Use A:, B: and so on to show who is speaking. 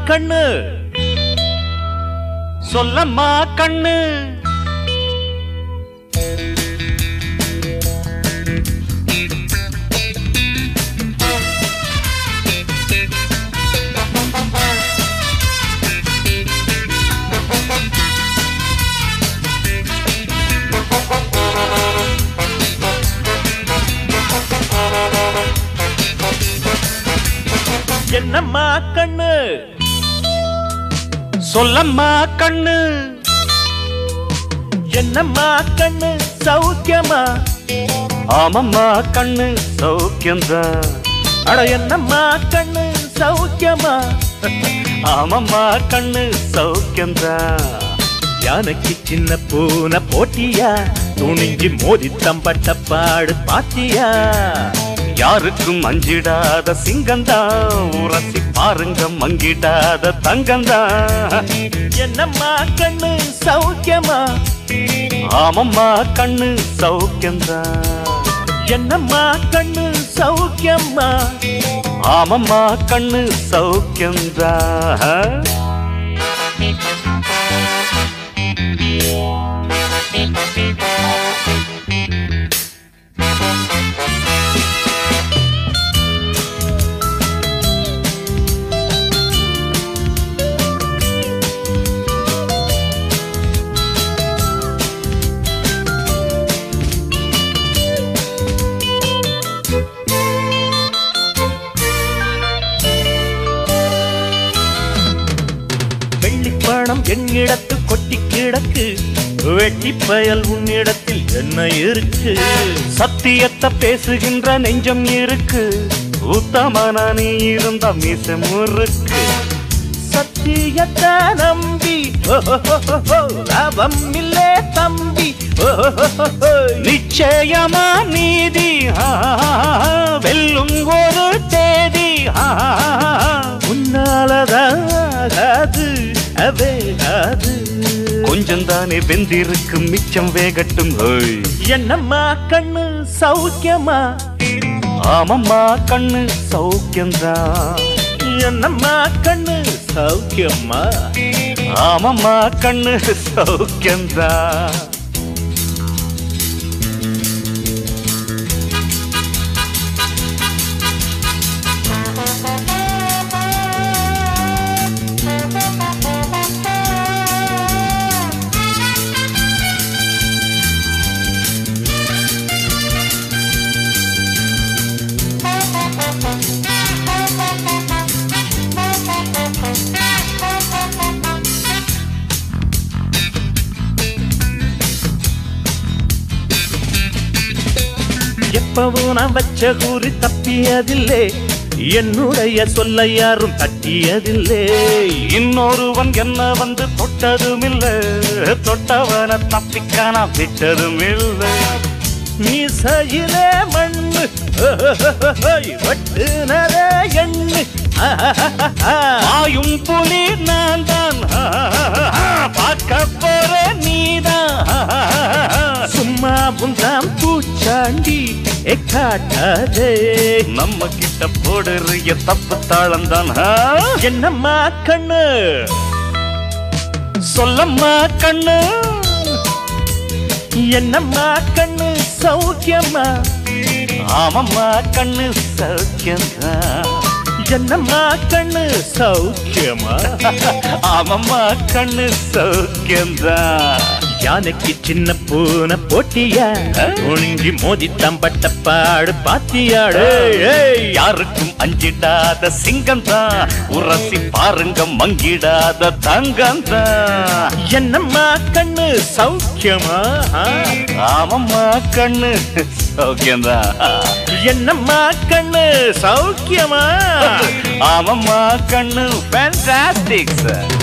A: கண்ணு சொல்லம்மா கண்ணு என்னம்மா கண்ணு சொல்லம்மா கண்ணு என்னம்மா கண்ணு சௌக்கியமா ஆமம்மா கண்ணு சௌக்கியம்தான் அட என்னம்மா கண்ணு சௌக்கியமா ஆமம்மா கண்ணு சௌக்கியம்தான் யானைக்கு சின்ன பூனை போட்டியா துணிஞ்சு மோதி தம்பட்ட பாடு பாத்தியா யாருக்கும் அஞ்சிடாத சிங்கந்தா உரசி பாருங்க மங்கிடாத தங்கந்தா என்னம்மா கண்ணு சௌக்கியமா ஆமம்மா கண்ணு சௌக்கியந்தா என்னம்மா கண்ணு சௌக்கியம்மா ஆமம்மா கண்ணு சௌக்கியந்தா வெள்ளிப்பணம் என்னிடத்து கொட்டி கிடக்கு வெட்டி பயல் உன்னிடத்தில் என்ன இருக்கு சத்தியத்தை பேசுகின்ற நெஞ்சம் இருக்கு உத்தமன நீ இருந்த மீச முறுக்கு சத்தியத்தை நம்பி ஓஹோஹோஹோ, லாபம் இல்லே தம்பி ஓஹோஹோஹோ, நிச்சயமா நீதி ஆ, வெல்லும் ஒரு தேதி ஆ, உன்னாலதாகாது அவேகாது கொஞ்சம் தானே வெந்திருக்கும் மிச்சம் வேகட்டும் ஹோய் என்னம்மா கண்ணு சௌக்கியமா ஆமம்மா கண்ணு சௌக்கியம்தான் என்னம்மா கண்ணு சௌக்கியம்மா ஆமம்மா கண்ணு சௌக்கியம்தான் எப்பவும் நான் வச்ச கூறி தப்பியதில்லை என்னுடைய சொல்ல யாரும் தட்டியதில்லை இன்னொருவன் என்ன வந்து தொட்டதும் இல்ல தொட்டவன தப்பிக்கான விட்டதும் இல்லை மீசையிலே மண்ணு வெட்டுனதே எண்ணு ஆயும் புலி நான் தான் பார்க்க போற நீதான் சும்மா புந்தாம் பூச்சாண்டி எக்காட்டாதே நம்ம கிட்ட போடுறிய தப்பு தாளம் தான் என்னம்மா கண்ணு சொல்லம்மா கண்ணு என்னம்மா கண்ணு சௌக்கியம்மா ஆமம்மா கண்ணு சௌக்கியம்மா என்னம்மா கண்ணு சௌக்கியமா ஆமம்மா கண்ணு சௌக்கியம்தான் யானைக்கு சின்ன பூனை போட்டியா ஒழுங்கி மோதி தம்பட்ட பாடு பாத்தியாடு ஏய், யாருக்கும் அஞ்சிடாத சிங்கம் தான் உரசி பாருங்க மங்கிடாத தங்கம் தான் என்னம்மா கண்ணு சௌக்கியமா ஆமம்மா கண்ணு சௌக்கியம்தான் என்னம்மா கண்ணு சௌக்கியமா ஆமம்மா கண்ணு ஃபேண்டாஸ்டிக் சார்